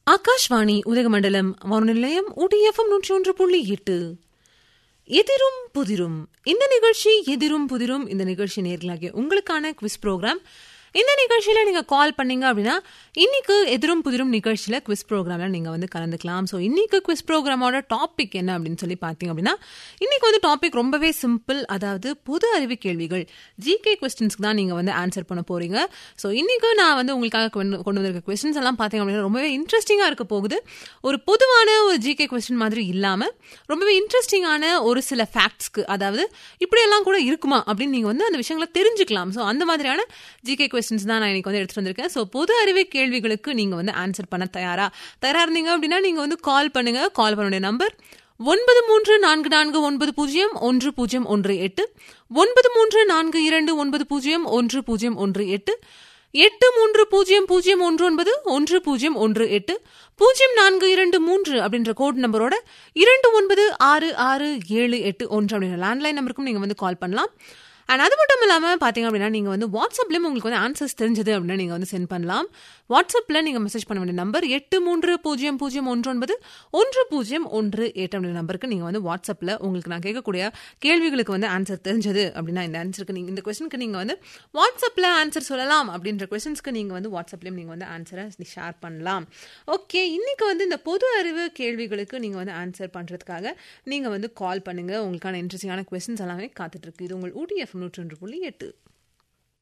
ஆகாஷ்வாணி உதகமண்டலம் வானொலி நிலையம் ஊட்டிஎஃப்எம் நூற்றி ஒன்று புள்ளி எட்டு எதிரும் புதிரும் இந்த நிகழ்ச்சி எதிரும் புதிரும் இந்த நிகழ்ச்சி நேர்களாகிய உங்களுக்கான குவிஸ் ப்ரோக்ராம் இந்த நிகழ்ச்சியில நீங்க கால் பண்ணீங்க அப்படின்னா இன்னைக்கு எதிரும் புதிரும் நிகழ்ச்சியில குவிஸ் ப்ரோக்ராம்ல நீங்க வந்து கலந்துக்கலாம் ஸோ இன்னைக்கு குவிஸ் ப்ரோக்ராமோட டாபிக் என்ன அப்படின்னு சொல்லி பார்த்தீங்க அப்படின்னா இன்னைக்கு வந்து டாபிக் ரொம்பவே சிம்பிள் அதாவது பொது அறிவு கேள்விகள் ஜிகே கொஸ்டின்ஸ்க்கு தான் நீங்க வந்து ஆன்சர் பண்ண போறீங்க ஸோ இன்னைக்கு நான் வந்து உங்களுக்காக கொண்டு கொண்டு வந்திருக்க கொஸ்டின்ஸ் எல்லாம் பார்த்தீங்க அப்படின்னா ரொம்பவே இன்ட்ரெஸ்டிங்கா இருக்க போகுது ஒரு பொதுவான ஒரு ஜிகே கொஸ்டின் மாதிரி இல்லாம ரொம்பவே இன்ட்ரெஸ்டிங்கான ஒரு சில ஃபேக்ட்ஸ்க்கு அதாவது இப்படியெல்லாம் கூட இருக்குமா அப்படின்னு நீங்க வந்து அந்த விஷயங்களை தெரிஞ்சுக்கலாம் ஸோ அந்த மாதிரியான ஜிகே கொஸ்டின்ஸ் தான் நான் இன்னைக்கு வந்து எடுத்துட்டு வந்திருக்கேன் ஸோ பொது அறிவு கேள்விகளுக்கு நீங்க வந்து ஆன்சர் பண்ண தயாரா தயாரா இருந்தீங்க அப்படின்னா நீங்க வந்து கால் பண்ணுங்க கால் பண்ண நம்பர் ஒன்பது மூன்று நான்கு நான்கு ஒன்பது பூஜ்ஜியம் ஒன்று பூஜ்ஜியம் ஒன்று எட்டு ஒன்பது மூன்று நான்கு இரண்டு ஒன்பது பூஜ்ஜியம் ஒன்று பூஜ்ஜியம் ஒன்று எட்டு எட்டு மூன்று பூஜ்ஜியம் பூஜ்ஜியம் ஒன்று ஒன்பது ஒன்று பூஜ்ஜியம் ஒன்று எட்டு பூஜ்ஜியம் நான்கு இரண்டு மூன்று அப்படின்ற கோட் நம்பரோட இரண்டு ஒன்பது ஆறு ஆறு ஏழு எட்டு ஒன்று அப்படின்ற லேண்ட்லைன் நம்பருக்கும் நீங்கள் வந்து கால் பண்ணலாம் அண்ட் அது மட்டும் இல்லாமல் பார்த்தீங்க அப்படின்னா நீங்கள் வந்து வாட்ஸ்அப்லேயும் உங்களுக்கு வந்து ஆன்சர்ஸ் தெரிஞ்சது அப்படின்னா நீங்கள் வந்து சென்ட் பண்ணலாம் வாட்ஸ்அப்பில் நீங்கள் மெசேஜ் பண்ண வேண்டிய நம்பர் எட்டு மூன்று பூஜ்ஜியம் பூஜ்ஜியம் ஒன்று ஒன்பது ஒன்று பூஜ்ஜியம் ஒன்று எட்டு அப்படின்ற நம்பருக்கு நீங்கள் வந்து வாட்ஸ்அப்பில் உங்களுக்கு நான் கேட்கக்கூடிய கேள்விகளுக்கு வந்து ஆன்சர் தெரிஞ்சது அப்படின்னா இந்த ஆன்சருக்கு நீங்கள் இந்த கொஸ்டினுக்கு நீங்கள் வந்து வாட்ஸ்அப்பில் ஆன்சர் சொல்லலாம் அப்படின்ற கொஸ்டின்ஸ்க்கு நீங்கள் வந்து வாட்ஸ்அப்லேயும் நீங்கள் வந்து ஆன்சரை ஷேர் பண்ணலாம் ஓகே இன்னைக்கு வந்து இந்த பொது அறிவு கேள்விகளுக்கு நீங்கள் வந்து ஆன்சர் பண்ணுறதுக்காக நீங்கள் வந்து கால் பண்ணுங்கள் உங்களுக்கான இன்ட்ரெஸ்டிங்கான கொஸ்டின்ஸ் எல்லாமே காத்துட்ருக்கு இது உங்கள் ஊடிஎஃப் நூற்றொன்று புள்ளி எட்டு